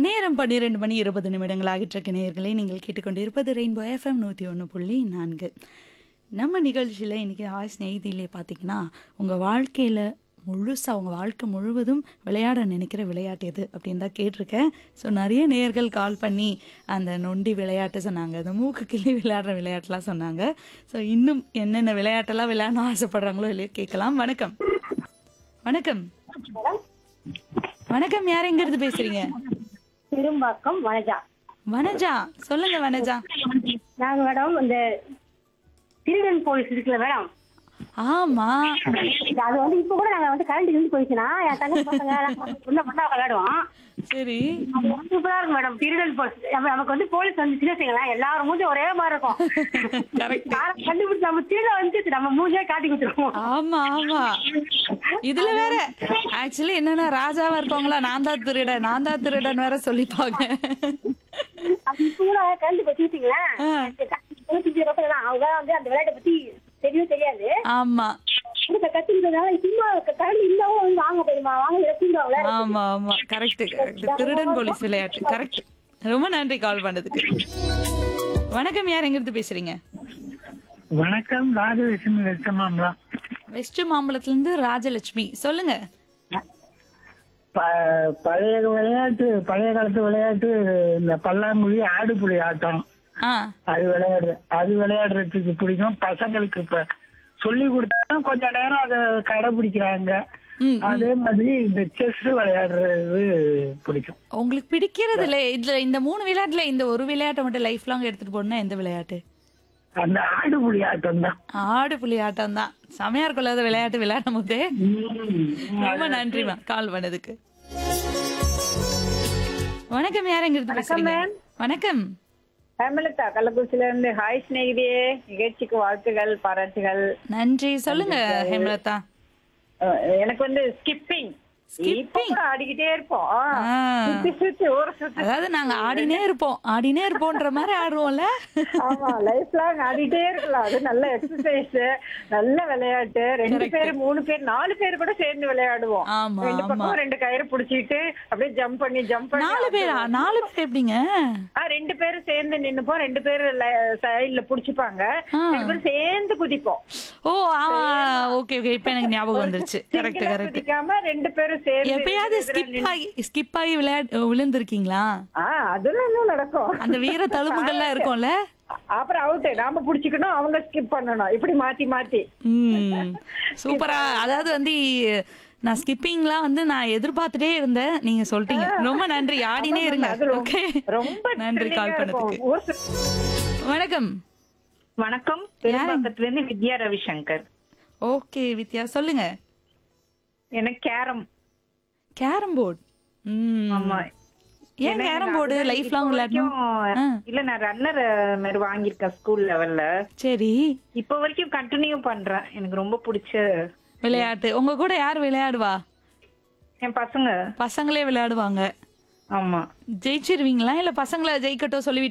நேரம் பன்னிரெண்டு மணி இருபது நிமிடங்கள் ஆகிட்டிருக்க நேயர்களை நீங்கள் கேட்டுக்கொண்டிருப்பது ரெயின்போ எஃப்எம் நூற்றி ஒன்று புள்ளி நான்கு நம்ம நிகழ்ச்சியில் இன்றைக்கி ஆய் ஸ்நேகிதிலே பார்த்தீங்கன்னா உங்கள் வாழ்க்கையில் முழுசாக உங்கள் வாழ்க்கை முழுவதும் விளையாட நினைக்கிற விளையாட்டு எது அப்படின்னு தான் கேட்டிருக்கேன் ஸோ நிறைய நேயர்கள் கால் பண்ணி அந்த நொண்டி விளையாட்டு சொன்னாங்க அந்த மூக்கு கிள்ளி விளையாடுற விளையாட்டுலாம் சொன்னாங்க ஸோ இன்னும் என்னென்ன விளையாட்டெல்லாம் விளையாடணும் ஆசைப்படுறாங்களோ இல்லையோ கேட்கலாம் வணக்கம் வணக்கம் வணக்கம் யார் எங்கிருந்து பேசுறீங்க திரும்பாக்கம் வனஜா வனஜா சொல்லுங்க வனஜா நாங்க மேடம் இந்த திருடன் போலீஸ் இருக்குல்ல மேடம் ஆமா அது வந்து இப்ப கூட நாங்க வந்து கரண்ட் இருந்து போயிடுச்சுன்னா என் தங்கச்சி பசங்க எல்லாம் உள்ள பண்ணா விளையாடுவோம் சரி அது வந்து சூப்பரா இருக்கும் மேடம் திருடன் போலீஸ் நம்ம- நமக்கு வந்து போலீஸ் வந்து சின்ன செய்யலாம் எல்லாரும் மூஞ்சி ஒரே மாதிரி இருக்கும் Correct. யாரை கண்டுபிடிச்சு நம்ம திருட வந்து நம்ம மூஞ்சியே காட்டி கொடுத்துருவோம் ஆமா ஆமா இதுல வேற ஆக்சுவலி என்னன்னா ராஜாவா இருக்கவங்களா நான் தான் திருட நான் தான் திருடன் வேற சொல்லிப்பாங்க அது இப்ப கூட கரண்ட் வச்சுக்கிட்டீங்களேன் ஆ. தொண்ணூத்தஞ்சு ரூபாய் தான் அவங்க வந்து அந்த விளையாட்டை பத்தி தெரியவும் தெரியாது ஆமா இந்த கத்துக்கிறதுனால சும்மா கரண்ட் இல்லாம வந்து வாங்க போயிருமா வாங்க வச்சுருவாங்களே ஆமா ஆமா கரெக்ட் கரெக்ட் திருடன் போலீஸ் விளையாட்டு கரெக்ட் ரொம்ப நன்றி கால் பண்ணதுக்கு வணக்கம் யார் எங்கிருந்து பேசுறீங்க வணக்கம் ராஜலட்சுமி வெச்சமாம்லாம் வெஸ்ட் மாம்பலத்துல இருந்து ராஜலட்சுமி சொல்லுங்க ப- பழைய விளையாட்டு பழைய காலத்து விளையாட்டு இந்த பல்லாங்குழி ஆடுபுலி ஆட்டம் ஆ அது விளையாடுற அது விளையாடுறதுக்கு பிடிக்கும் பசங்களுக்கு இப்ப சொல்லி கொடுத்தா கொஞ்ச நேரம் அதை கடைபிடிக்கிறாங்க ம் அதே மாதிரி இந்த செஸ் விளையாடுறது பிடிக்கும் உங்களுக்கு பிடிக்கிறது இல்ல இதுல இந்த மூணு விளையாட்டுல இந்த ஒரு விளையாட்டை மட்டும் லைஃப் லாங் எடுத்துட்டு போனா எந்த விளையாட்டு அந்த ஆடுபுலி ஆட்டம் தான் ஆடு புலி ஆட்டம் தான் செமையா இருக்கும்ல அது விளையாட்டு விளையாடும் போதே ரொம்ப நன்றிமா கால் பண்ணதுக்கு வணக்கம் யார் எங்க இருந்து பேசுறீங்க வணக்கம் ஹேமலதா கள்ளக்குறிச்சில இருந்து ஹாய் சிநேகிதியே நிகழ்ச்சிக்கு வாழ்த்துகள் பாராட்டுகள் நன்றி சொல்லுங்க ஹேமலதா அஹ் எனக்கு வந்து ஸ்கிப்பிங் இப்ப கூட ஆடிக்கிட்டே இருப்போம் ஆ. சுத்தி சுத்தி ஊரை சுத்தி அதாவது நாங்க ஆடினே இருப்போம் ஆடினே இருப்போம்ன்ற மாதிரி ஆடுவோம்ல ஆமா லைஃப் லாங் ஆடிட்டே இருக்கலாம் அது நல்ல எக்ஸசைஸ் நல்ல விளையாட்டு ரெண்டு பேர் மூணு பேர் நாலு பேர் கூட சேர்ந்து விளையாடுவோம் ஆமா, ரெண்டு ஆமா. பக்கம் ரெண்டு கயிறு புடிச்சிட்டு அப்படியே ஜம்ப் பண்ணி ஜம்ப் பண்ணி நாலு பேரா நாலு பேர் எப்படிங்க ஆ, ரெண்டு பேரும் சேர்ந்து நின்னுப்போம் ரெண்டு பேரும் சைடுல புடிச்சுப்பாங்க ஆ. ரெண்டு பேரும் சேர்ந்து குதிப்போம் ஓ ஆ ஓகே ஓகே இப்ப எனக்கு ஞாபகம் வந்துருச்சு கரெக்ட் சிங்கிளா கரெக்ட் குதிக்காம ரெண்டு பேரும் சேர்ந்து எப்பயாவது ஸ்கிப் ஆகி ஸ்கிப் ஆகி விளையாட் விழுந்திருக்கீங்களா ஆ அதெல்லாம் இன்னும் நடக்கும் அந்த வீர தழும்புகள்லாம் இருக்கும்ல அப்புறம் அவுட் நாம புடிச்சுக்கணும் அவங்க ஸ்கிப் பண்ணணும் இப்படி மாத்தி மாத்தி ம் சூப்பரா அதாவது வந்து நான் ஸ்கிப்பிங்லாம் வந்து நான் எதிர்பார்த்துட்டே இருந்தேன் நீங்க சொல்லிட்டீங்க ரொம்ப நன்றி ஆடினே இருங்க அது ரொம்ப- ஓகே ரொம்ப நன்றி கால் thrilling-ஆ இருக்கும். பண்ணதுக்கு ஊர் சுத்தி- வணக்கம் வணக்கம் பெரும்பாக்கத்துல இருந்து வித்யா ரவிசங்கர் ஓகே வித்யா சொல்லுங்க எனக்கு கேரம் கேரம் போர்டு ம் ஆமா ஏன் ஏன்னா கேரம் எனக்கு போர்டு அதுதான் லைஃப் இப்போ லாங் விளையாடணும் வரைக்கும் ஆ. இல்ல நான் ரன்னர் மாதிரி வாங்கியிருக்கேன் ஸ்கூல் லெவல்ல சரி இப்ப வரைக்கும் கண்டினியூ பண்றேன் எனக்கு ரொம்ப பிடிச்ச விளையாட்டு உங்க கூட யார் விளையாடுவா என் பசங்க பசங்களே விளையாடுவாங்க ஆமா ஜெயிச்சிருவீங்களா இல்ல பசங்களை ஜெயிக்கட்டும் சொல்லி